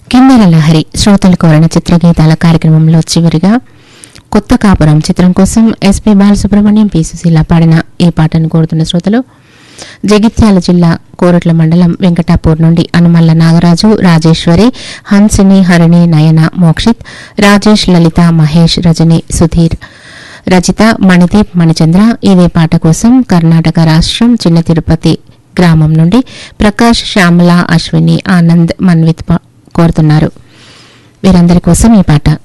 కిన్నెర లహరి శ్రోతలు కోరిన చిత్రగీతాల కార్యక్రమంలో చివరిగా కొత్త కాపురం చిత్రం కోసం ఎస్పీ బాలసుబ్రహ్మణ్యం పి సుశీల పాడిన ఈ పాటను కోరుతున్న శ్రోతలు జగిత్యాల జిల్లా కోరట్ల మండలం వెంకటాపూర్ నుండి అనుమల్ల నాగరాజు రాజేశ్వరి హన్సిని హరిణి నయన మోక్షిత్ రాజేష్ లలిత మహేష్ రజని సుధీర్ రచిత మణిదీప్ మణిచంద్ర ఇదే పాట కోసం కర్ణాటక రాష్ట్రం చిన్న తిరుపతి గ్రామం నుండి ప్రకాష్ శ్యామల అశ్విని ఆనంద్ మన్విత్ పా- కోరుతున్నారు వీరందరి కోసం ఈ పాట